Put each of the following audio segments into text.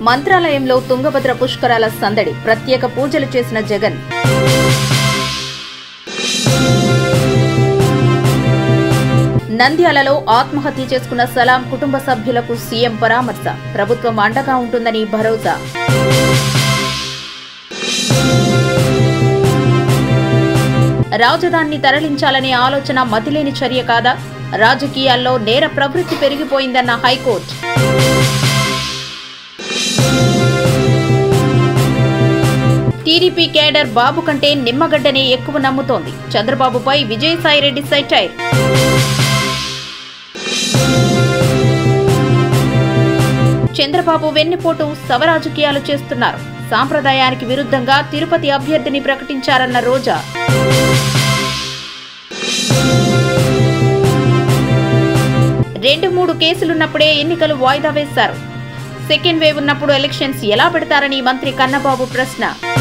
మంత్రాలయంలో తుంగభద్ర పుష్కరాల సందడి ప్రత్యేక పూజలు చేసిన జగన్ నంద్యాలలో ఆత్మహత్య చేసుకున్న సలాం కుటుంబ సభ్యులకు సీఎం పరామర్శ ప్రభుత్వం అండగా ఉంటుందని భరోసా రాజధానిని తరలించాలనే ఆలోచన మతిలేని చర్య కాదా రాజకీయాల్లో నేర ప్రవృత్తి పెరిగిపోయిందన్న హైకోర్టు టీడీపీ కేడర్ బాబు కంటే నిమ్మగడ్డనే ఎక్కువ నమ్ముతోంది చంద్రబాబుపై విజయసాయిరెడ్డి సైటైర్ చంద్రబాబు వెన్నుపోటు సవరాజకీయాలు చేస్తున్నారు సాంప్రదాయానికి విరుద్ధంగా తిరుపతి అభ్యర్థిని ప్రకటించారన్న రోజా రెండు మూడు కేసులున్నప్పుడే ఎన్నికలు వాయిదా వేశారు సెకండ్ వేవ్ ఉన్నప్పుడు ఎలక్షన్స్ ఎలా పెడతారని మంత్రి కన్నబాబు ప్రశ్న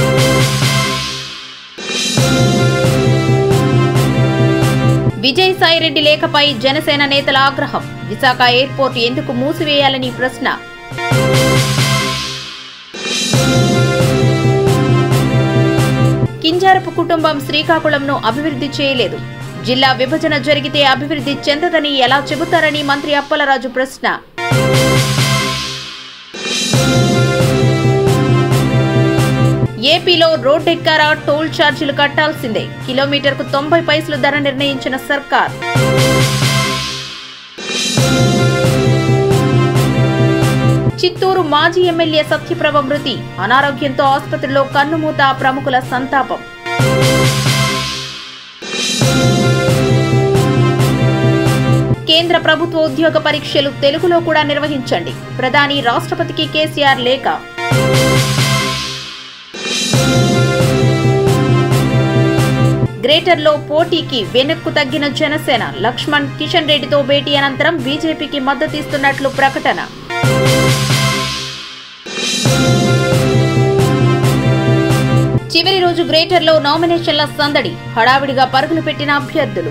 విజయసాయిరెడ్డి లేఖపై జనసేన నేతల ఆగ్రహం విశాఖ ఎయిర్పోర్ట్ ఎందుకు మూసివేయాలని ప్రశ్న కింజారపు కుటుంబం శ్రీకాకుళంను అభివృద్ధి చేయలేదు జిల్లా విభజన జరిగితే అభివృద్ధి చెందదని ఎలా చెబుతారని మంత్రి అప్పలరాజు ప్రశ్న ఏపీలో రోడ్డెక్కారా టోల్ ఛార్జీలు కట్టాల్సిందే కిలోమీటర్కు తొంభై పైసలు ధర నిర్ణయించిన సర్కార్ చిత్తూరు మాజీ ఎమ్మెల్యే సత్యప్రభ మృతి అనారోగ్యంతో ఆసుపత్రిలో కన్నుమూత ప్రముఖుల సంతాపం కేంద్ర ప్రభుత్వ ఉద్యోగ పరీక్షలు తెలుగులో కూడా నిర్వహించండి ప్రధాని రాష్ట్రపతికి కేసీఆర్ లేఖ గ్రేటర్లో పోటీకి వెనక్కు తగ్గిన జనసేన లక్ష్మణ్ కిషన్ రెడ్డితో భేటీ అనంతరం బీజేపీకి మద్దతిస్తున్నట్లు ప్రకటన చివరి రోజు గ్రేటర్లో నామినేషన్ల సందడి హడావిడిగా పరుగులు పెట్టిన అభ్యర్థులు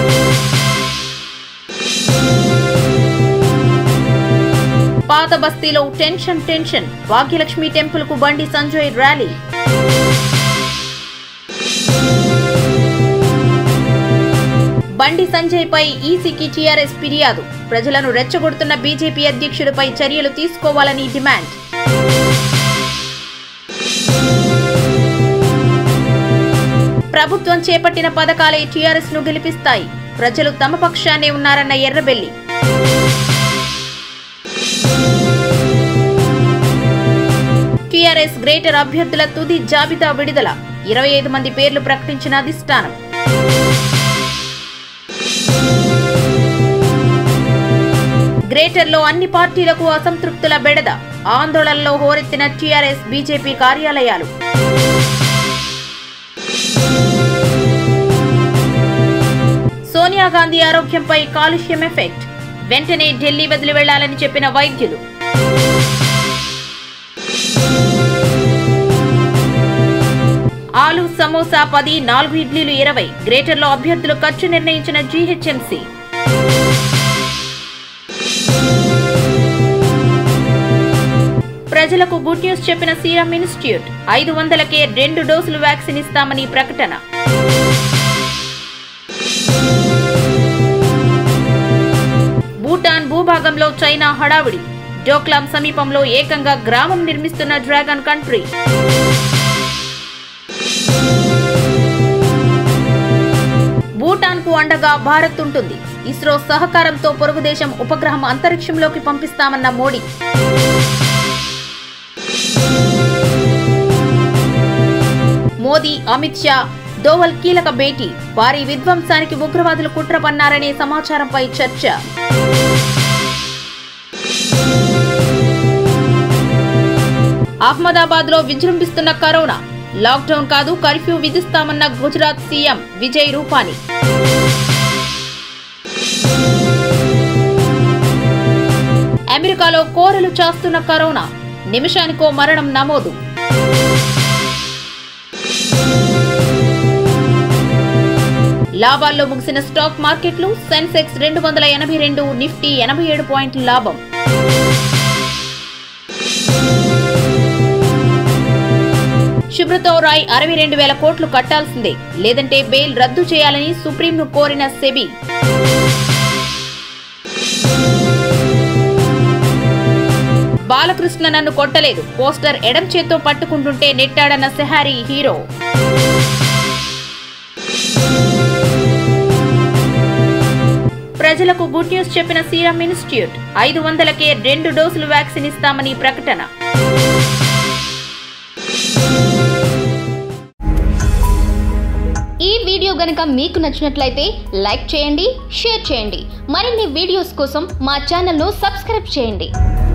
పాత బస్తీలో టెన్షన్ టెన్షన్ భాగ్యలక్ష్మి టెంపుల్ కు బండి సంజయ్ ర్యాలీ బండి సంజయ్ పై ఈసీకి టీఆర్ఎస్ ఫిర్యాదు ప్రజలను రెచ్చగొడుతున్న బీజేపీ అధ్యక్షుడిపై చర్యలు తీసుకోవాలని డిమాండ్ ప్రభుత్వం చేపట్టిన పథకాలే టీఆర్ఎస్ ను గెలిపిస్తాయి ప్రజలు తమ పక్షానే ఉన్నారన్న ఎర్రబెల్లి టీఆర్ఎస్ గ్రేటర్ అభ్యర్థుల తుది జాబితా విడుదల ఇరవై ఐదు మంది పేర్లు ప్రకటించిన అధిష్టానం గ్రేటర్లో అన్ని పార్టీలకు అసంతృప్తుల బెడద ఆందోళనలో హోరెత్తిన టీఆర్ఎస్ బీజేపీ కార్యాలయాలు సోనియా గాంధీ ఆరోగ్యంపై కాలుష్యం ఎఫెక్ట్ వెంటనే ఢిల్లీ వదిలి వెళ్లాలని చెప్పిన వైద్యులు ఆలు సమోసా పది నాలుగు ఇడ్లీలు ఇరవై గ్రేటర్లో అభ్యర్థులు ఖర్చు నిర్ణయించిన జీహెచ్ఎంసీ ప్రజలకు గుడ్ న్యూస్ చెప్పిన సీరం ఇన్స్టిట్యూట్ ఐదు వందలకే రెండు డోసులు వ్యాక్సిన్ ఇస్తామని ప్రకటన భూటాన్ భూభాగంలో చైనా హడావుడి డోక్లాం సమీపంలో ఏకంగా గ్రామం నిర్మిస్తున్న డ్రాగన్ కంట్రీ భూటాన్ కు అండగా భారత్ ఉంటుంది ఇస్రో సహకారంతో పొరుగు దేశం ఉపగ్రహం అంతరిక్షంలోకి పంపిస్తామన్న మోడీ మోదీ అమిత్ షా దోవల్ కీలక భేటీ భారీ విధ్వంసానికి ఉగ్రవాదులు కుట్ర పన్నారనే సమాచారంపై చర్చ అహ్మదాబాద్ లో విజృంభిస్తున్న కరోనా లాక్డౌన్ కాదు కర్ఫ్యూ విధిస్తామన్న గుజరాత్ సీఎం విజయ్ రూపానీ అమెరికాలో కోరలు చాస్తున్న కరోనా నిమిషానికో మరణం నమోదు లాభాల్లో ముగిసిన స్టాక్ మార్కెట్లు సెన్సెక్స్ రెండు వందల ఎనభై రెండు నిఫ్టీ ఎనభై ఏడు పాయింట్ల లాభం శుభ్రతో రాయ్ అరవై రెండు వేల కోట్లు కట్టాల్సిందే లేదంటే బెయిల్ రద్దు చేయాలని సుప్రీంను కోరిన సెబీ బాలకృష్ణ నన్ను కొట్టలేదు పోస్టర్ ఎడం చేత్తో పట్టుకుంటుంటే నెట్టాడన్న సెహారీ హీరో ప్రజలకు గుడ్ న్యూస్ చెప్పిన సీరం ఇన్స్టిట్యూట్ ఐదు వందలకే రెండు డోసులు వ్యాక్సిన్ ఇస్తామని ప్రకటన ఈ వీడియో గనుక మీకు నచ్చినట్లయితే లైక్ చేయండి షేర్ చేయండి మరిన్ని వీడియోస్ కోసం మా ఛానల్ను సబ్స్క్రైబ్ చేయండి